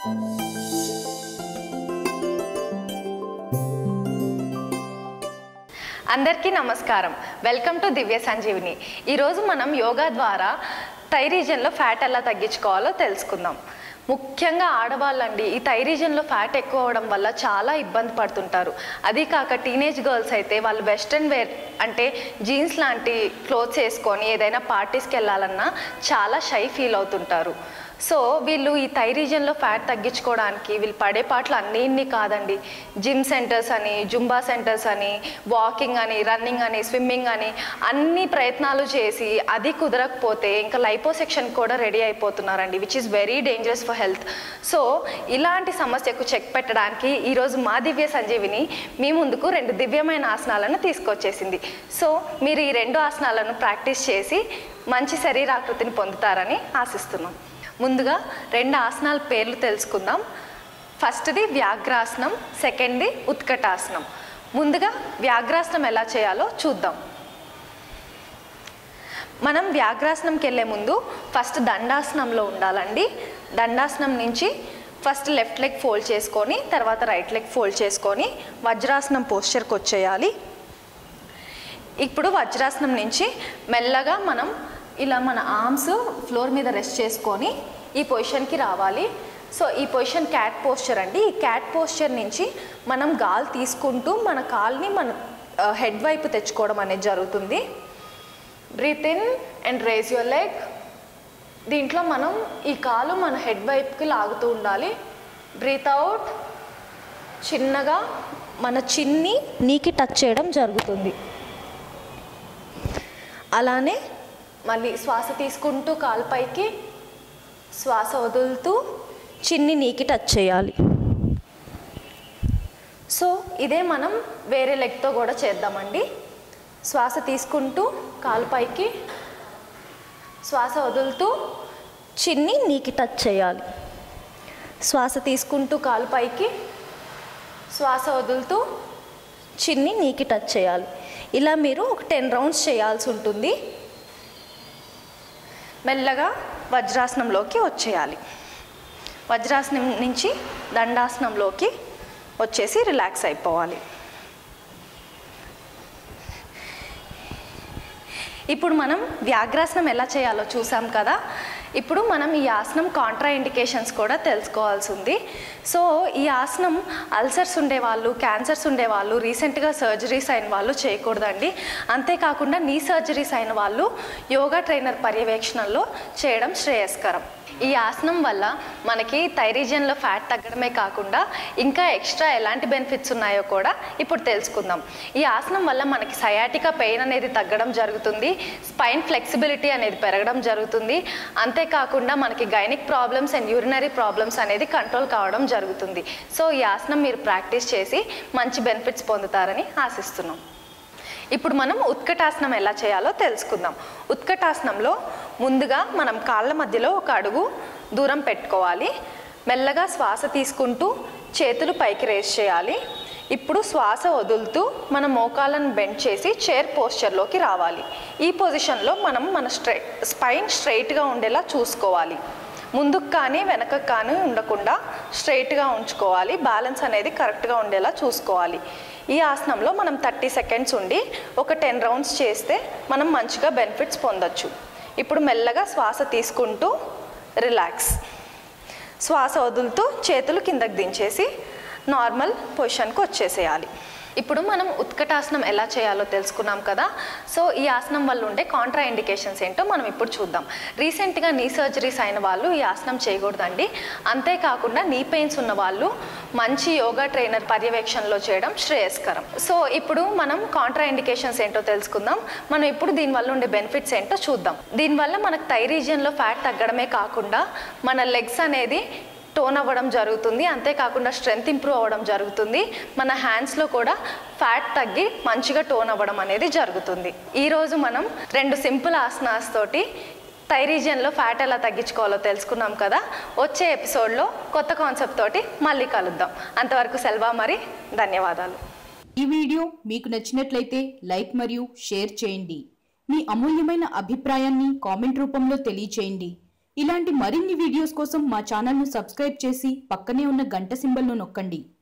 అందరికీ నమస్కారం welcome to దివ్య సంజీవిని ఈరోజు మనం యోగా ద్వారా థై రీజన్లో ఫ్యాట్ ఎలా తగ్గించుకోవాలో తెలుసుకుందాం ముఖ్యంగా ఆడవాళ్ళండి ఈ థై రీజన్లో ఫ్యాట్ ఎక్కువ అవడం వల్ల చాలా ఇబ్బంది పడుతుంటారు అది కాక టీనేజ్ గర్ల్స్ అయితే వాళ్ళు వెస్ట్రన్ వేర్ అంటే జీన్స్ లాంటి క్లోత్స్ వేసుకొని ఏదైనా పార్టీస్కి వెళ్ళాలన్నా చాలా షై ఫీల్ అవుతుంటారు సో వీళ్ళు ఈ థై రీజన్లో ఫ్యాట్ తగ్గించుకోవడానికి వీళ్ళు పడే పాటలు అన్నీ ఇన్ని కాదండి జిమ్ సెంటర్స్ అని జుంబా సెంటర్స్ అని వాకింగ్ అని రన్నింగ్ అని స్విమ్మింగ్ అని అన్ని ప్రయత్నాలు చేసి అది కుదరకపోతే ఇంకా లైపోసెక్షన్ కూడా రెడీ అయిపోతున్నారండి which is very dangerous for health so ఇలాంటి సమస్యకు చెక్ పెట్టడానికి ఈరోజు మా దివ్య సంజీవిని మీ ముందుకు రెండు దివ్యమైన ఆసనాలను తీసుకొచ్చేసింది సో మీరు ఈ రెండు ఆసనాలను ప్రాక్టీస్ చేసి మంచి శరీరాకృతిని పొందుతారని ఆశిస్తున్నాం ముందుగా రెండు ఆసనాల పేర్లు తెలుసుకుందాం ఫస్ట్ది వ్యాఘ్రాసనం సెకండ్ది ఉత్కటాసనం ముందుగా వ్యాఘ్రాసనం ఎలా చేయాలో చూద్దాం మనం వ్యాఘ్రాసనంకి వెళ్ళే ముందు ఫస్ట్ దండాసనంలో ఉండాలండి దండాసనం నుంచి ఫస్ట్ లెఫ్ట్ లెగ్ ఫోల్డ్ చేసుకొని తర్వాత రైట్ లెగ్ ఫోల్డ్ చేసుకొని వజ్రాసనం పోస్చర్కి వచ్చేయాలి ఇప్పుడు వజ్రాసనం నుంచి మెల్లగా మనం ఇలా మన ఆర్మ్స్ ఫ్లోర్ మీద రెస్ట్ చేసుకొని ఈ పొజిషన్కి రావాలి సో ఈ పొజిషన్ క్యాట్ పోస్చర్ అండి ఈ క్యాట్ పోస్చర్ నుంచి మనం గాలి తీసుకుంటూ మన కాల్ని మన హెడ్ వైపు తెచ్చుకోవడం అనేది జరుగుతుంది breathe in and raise your leg దీంట్లో మనం ఈ కాలు మన హెడ్ వైపుకి లాగుతూ ఉండాలి బ్రీత్ అవుట్ చిన్నగా మన చిన్ని నీకి టచ్ చేయడం జరుగుతుంది అలానే మళ్ళీ శ్వాస తీసుకుంటూ కాలుపైకి శ్వాస వదులుతూ చిన్ని నీకి టచ్ చేయాలి సో ఇదే మనం వేరే లెగ్తో కూడా చేద్దామండి శ్వాస తీసుకుంటూ కాలుపైకి శ్వాస వదులుతూ చిన్ని నీకి టచ్ చేయాలి శ్వాస తీసుకుంటూ కాలుపైకి శ్వాస వదులుతూ చిన్ని నీకి టచ్ చేయాలి ఇలా మీరు ఒక టెన్ రౌండ్స్ చేయాల్సి ఉంటుంది మెల్లగా వజ్రాసనంలోకి వచ్చేయాలి వజ్రాసనం నుంచి దండాసనంలోకి వచ్చేసి రిలాక్స్ అయిపోవాలి ఇప్పుడు మనం వ్యాఘ్రాసనం ఎలా చేయాలో చూసాం కదా ఇప్పుడు మనం ఈ ఆసనం కాంట్రా ఇండికేషన్స్ కూడా తెలుసుకోవాల్సి ఉంది సో ఈ ఆసనం అల్సర్స్ ఉండేవాళ్ళు క్యాన్సర్స్ ఉండేవాళ్ళు రీసెంట్గా సర్జరీస్ అయిన వాళ్ళు చేయకూడదండి అంతేకాకుండా నీ సర్జరీస్ అయిన వాళ్ళు యోగా ట్రైనర్ పర్యవేక్షణలో చేయడం శ్రేయస్కరం ఈ ఆసనం వల్ల మనకి థైరీజియన్లో ఫ్యాట్ తగ్గడమే కాకుండా ఇంకా ఎక్స్ట్రా ఎలాంటి బెనిఫిట్స్ ఉన్నాయో కూడా ఇప్పుడు తెలుసుకుందాం ఈ ఆసనం వల్ల మనకి సయాటికా పెయిన్ అనేది తగ్గడం జరుగుతుంది స్పైన్ ఫ్లెక్సిబిలిటీ అనేది పెరగడం జరుగుతుంది అంతేకాకుండా మనకి gynaec problems and urinary problems అనేది కంట్రోల్ కావడం జరుగుతుంది సో ఈ ఆసనం మీరు ప్రాక్టీస్ చేసి మంచి బెనిఫిట్స్ పొందుతారని ఆశిస్తున్నాం ఇప్పుడు మనం ఉత్కటాసనం ఎలా చేయాలో తెలుసుకుందాం ఉత్కటాసనంలో ముందుగా మనం కాళ్ళ మధ్యలో ఒక అడుగు దూరం పెట్టుకోవాలి మెల్లగా శ్వాస తీసుకుంటూ చేతులు పైకి రేస్ చేయాలి ఇప్పుడు శ్వాస వదులుతూ మన మోకాలను బెండ్ చేసి చైర్ పోస్చర్లోకి రావాలి ఈ పొజిషన్లో మనం మన స్ట్రై స్పైన్ స్ట్రైట్గా ఉండేలా చూసుకోవాలి ముందుకు కానీ వెనకకు కానీ ఉండకుండా స్ట్రైట్గా ఉంచుకోవాలి బ్యాలెన్స్ అనేది కరెక్ట్గా ఉండేలా చూసుకోవాలి ఈ ఆసనంలో మనం థర్టీ సెకండ్స్ ఉండి ఒక టెన్ రౌండ్స్ చేస్తే మనం మంచిగా బెనిఫిట్స్ పొందొచ్చు ఇప్పుడు మెల్లగా శ్వాస తీసుకుంటూ రిలాక్స్ శ్వాస వదులుతూ చేతులు కిందకి దించేసి నార్మల్ పొజిషన్కి వచ్చేసేయాలి ఇప్పుడు మనం ఉత్కటాసనం ఎలా చేయాలో తెలుసుకున్నాం కదా సో ఈ ఆసనం వల్ల ఉండే కాంట్రా ఇండికేషన్స్ ఏంటో మనం ఇప్పుడు చూద్దాం రీసెంట్గా నీ సర్జరీస్ అయిన వాళ్ళు ఈ ఆసనం చేయకూడదండి అంతేకాకుండా నీ పెయిన్స్ ఉన్న వాళ్ళు మంచి యోగా ట్రైనర్ పర్యవేక్షణలో చేయడం శ్రేయస్కరం సో ఇప్పుడు మనం కాంట్రా ఇండికేషన్స్ ఏంటో తెలుసుకుందాం మనం ఇప్పుడు దీనివల్ల ఉండే బెనిఫిట్స్ ఏంటో చూద్దాం దీనివల్ల మనకు థై రీజియన్లో ఫ్యాట్ తగ్గడమే కాకుండా మన లెగ్స్ అనేది టోన్ అవ్వడం జరుగుతుంది అంతేకాకుండా స్ట్రెంగ్త్ ఇంప్రూవ్ అవ్వడం జరుగుతుంది మన హ్యాండ్స్లో కూడా ఫ్యాట్ తగ్గి మంచిగా టోన్ అవ్వడం అనేది జరుగుతుంది ఈరోజు మనం రెండు సింపుల్ ఆసనాస్ తోటి థై రీజియన్లో ఫ్యాట్ ఎలా తగ్గించుకోవాలో తెలుసుకున్నాం కదా వచ్చే ఎపిసోడ్లో కొత్త కాన్సెప్ట్ తోటి మళ్ళీ కలుద్దాం అంతవరకు సెలవా మరి ధన్యవాదాలు ఈ వీడియో మీకు నచ్చినట్లయితే లైక్ మరియు షేర్ చేయండి మీ అమూల్యమైన అభిప్రాయాన్ని కామెంట్ రూపంలో తెలియచేయండి ఇలాంటి మరిన్ని వీడియోస్ కోసం మా ఛానల్ను సబ్స్క్రైబ్ చేసి పక్కనే ఉన్న గంట సింబల్ను నొక్కండి